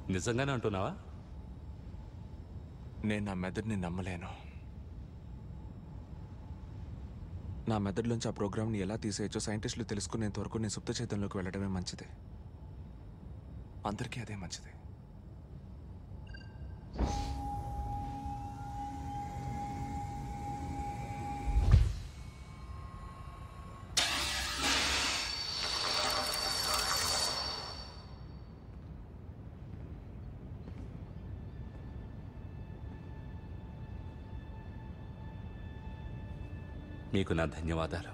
నిజంగానే అంటున్నావా నేను నా మెదడుని నమ్మలేను నా మెదడులోంచి ఆ ప్రోగ్రామ్ని ఎలా తీసేయచ్చో సైంటిస్టులు తెలుసుకునేంత వరకు నేను సుప్త చేతంలోకి వెళ్ళడమే మంచిది అందరికీ అదే మంచిది మీకు నా ధన్యవాదాలు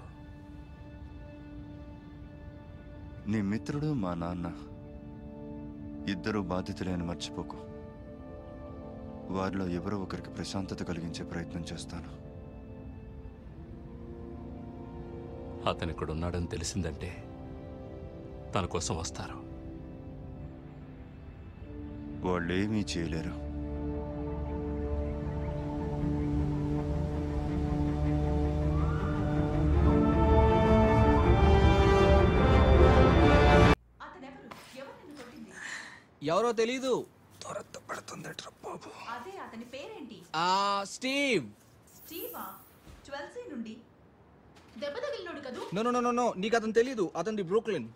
నీ మిత్రుడు మా నాన్న ఇద్దరు బాధితులే అని మర్చిపోకు వారిలో ఎవరో ఒకరికి ప్రశాంతత కలిగించే ప్రయత్నం చేస్తాను అతను ఇక్కడ ఉన్నాడని తెలిసిందంటే తన కోసం వస్తారు వాళ్ళు ఏమీ చేయలేరు అతనెవరు ఎవరు నిన్ను కొట్టింది ఎవరో తెలీదు అదే అతని పేరేంటి ఆ స్టీవ్ స్టీవా ట్వెల్సీ నుండి దెబ్బ తగిలినోడు కదూ నో నో నో నో నీకు అతను తెలీదు అతనిది బ్రూక్లిన్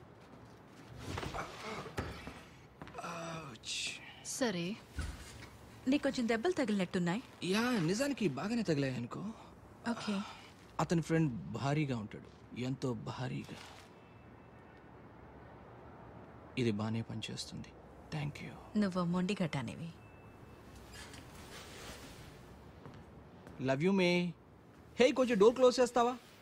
సరే నీకు కొంచెం దెబ్బలు తగిలినట్టున్నాయి యా నిజానికి బాగానే తగిలాయి అనుకో ఓకే అతని ఫ్రెండ్ భారీగా ఉంటాడు ఎంతో భారీగా ఇది బాగానే పనిచేస్తుంది థ్యాంక్ యూ నువ్వు మొండి ఘటానివి లవ్ యూ మే హే కొంచెం డోర్ క్లోజ్ చేస్తావా